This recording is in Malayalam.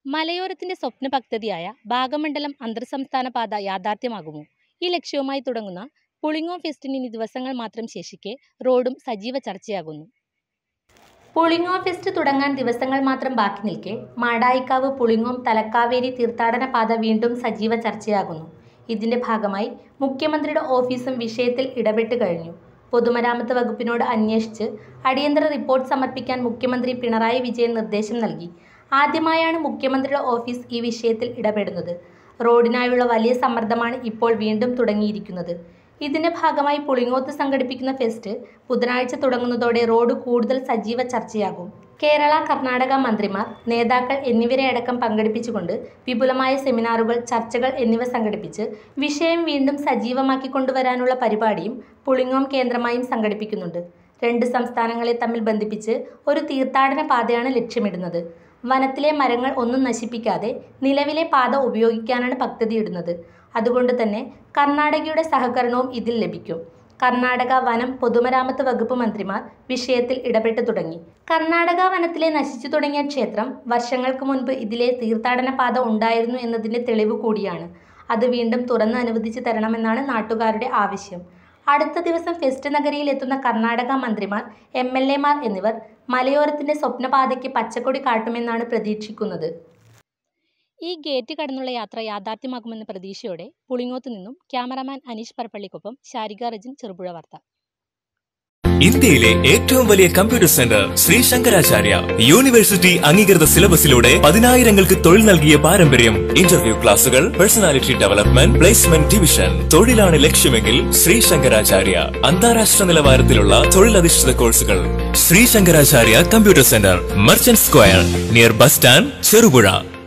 മലയോരത്തിന്റെ സ്വപ്ന പദ്ധതിയായ ഭാഗമണ്ഡലം അന്തർസംസ്ഥാന പാത യാഥാർത്ഥ്യമാകുമോ ഈ ലക്ഷ്യവുമായി തുടങ്ങുന്ന പുളിങ്ങോം ഫെസ്റ്റിന് ഇനി ദിവസങ്ങൾ മാത്രം ശേഷിക്കെ റോഡും സജീവ ചർച്ചയാകുന്നു പുളിങ്ങോം ഫെസ്റ്റ് തുടങ്ങാൻ ദിവസങ്ങൾ മാത്രം ബാക്കി നിൽക്കെ മാടായിക്കാവ് പുളിങ്ങോം തലക്കാവേരി തീർത്ഥാടന പാത വീണ്ടും സജീവ ചർച്ചയാകുന്നു ഇതിന്റെ ഭാഗമായി മുഖ്യമന്ത്രിയുടെ ഓഫീസും വിഷയത്തിൽ ഇടപെട്ട് കഴിഞ്ഞു പൊതുമരാമത്ത് വകുപ്പിനോട് അന്വേഷിച്ച് അടിയന്തര റിപ്പോർട്ട് സമർപ്പിക്കാൻ മുഖ്യമന്ത്രി പിണറായി വിജയൻ നിർദ്ദേശം നൽകി ആദ്യമായാണ് മുഖ്യമന്ത്രിയുടെ ഓഫീസ് ഈ വിഷയത്തിൽ ഇടപെടുന്നത് റോഡിനായുള്ള വലിയ സമ്മർദ്ദമാണ് ഇപ്പോൾ വീണ്ടും തുടങ്ങിയിരിക്കുന്നത് ഇതിന്റെ ഭാഗമായി പുളിങ്ങോത്ത് സംഘടിപ്പിക്കുന്ന ഫെസ്റ്റ് ബുധനാഴ്ച തുടങ്ങുന്നതോടെ റോഡ് കൂടുതൽ സജീവ ചർച്ചയാകും കേരള കർണാടക മന്ത്രിമാർ നേതാക്കൾ എന്നിവരെ അടക്കം പങ്കെടുപ്പിച്ചുകൊണ്ട് വിപുലമായ സെമിനാറുകൾ ചർച്ചകൾ എന്നിവ സംഘടിപ്പിച്ച് വിഷയം വീണ്ടും സജീവമാക്കി കൊണ്ടുവരാനുള്ള പരിപാടിയും പുളിങ്ങോം കേന്ദ്രമായും സംഘടിപ്പിക്കുന്നുണ്ട് രണ്ട് സംസ്ഥാനങ്ങളെ തമ്മിൽ ബന്ധിപ്പിച്ച് ഒരു തീർത്ഥാടന പാതയാണ് ലക്ഷ്യമിടുന്നത് വനത്തിലെ മരങ്ങൾ ഒന്നും നശിപ്പിക്കാതെ നിലവിലെ പാത ഉപയോഗിക്കാനാണ് പദ്ധതിയിടുന്നത് അതുകൊണ്ട് തന്നെ കർണാടകയുടെ സഹകരണവും ഇതിൽ ലഭിക്കും കർണാടക വനം പൊതുമരാമത്ത് വകുപ്പ് മന്ത്രിമാർ വിഷയത്തിൽ ഇടപെട്ടു തുടങ്ങി കർണാടക വനത്തിലെ നശിച്ചു തുടങ്ങിയ ക്ഷേത്രം വർഷങ്ങൾക്ക് മുൻപ് ഇതിലെ തീർത്ഥാടന പാത ഉണ്ടായിരുന്നു എന്നതിന്റെ തെളിവ് കൂടിയാണ് അത് വീണ്ടും തുറന്ന് അനുവദിച്ചു തരണമെന്നാണ് നാട്ടുകാരുടെ ആവശ്യം അടുത്ത ദിവസം ഫെസ്റ്റ് നഗരിയിൽ എത്തുന്ന കർണാടക മന്ത്രിമാർ എം എൽ എമാർ എന്നിവർ മലയോരത്തിന്റെ സ്വപ്നപാതയ്ക്ക് പച്ചക്കൊടി കാട്ടുമെന്നാണ് പ്രതീക്ഷിക്കുന്നത് ഈ ഗേറ്റ് കടന്നുള്ള യാത്ര യാഥാർത്ഥ്യമാകുമെന്ന പ്രതീക്ഷയോടെ പുളിങ്ങോത്ത് നിന്നും ക്യാമറാമാൻ അനീഷ് പരപ്പള്ളിക്കൊപ്പം ശാരിക റജിൻ ചെറുപുഴ വാർത്ത ഇന്ത്യയിലെ ഏറ്റവും വലിയ computer centre Shri Shankaracharya university അംഗീകൃത സിലബസിലൂടെ പതിനായിരങ്ങൾക്ക് തൊഴിൽ നൽകിയ പാരമ്പര്യം ഇന്റർവ്യൂ ക്ലാസുകൾ പേഴ്സണാലിറ്റി ഡെവലപ്മെന്റ് പ്ലേസ്മെന്റ് ഡിവിഷൻ തൊഴിലാണ് ലക്ഷ്യമെങ്കിൽ ശ്രീ ശങ്കരാചാര്യ അന്താരാഷ്ട്ര നിലവാരത്തിലുള്ള തൊഴിലധിഷ്ഠിത കോഴ്സുകൾ Shri Shankaracharya computer centre merchant square near bus stand Cherupuzha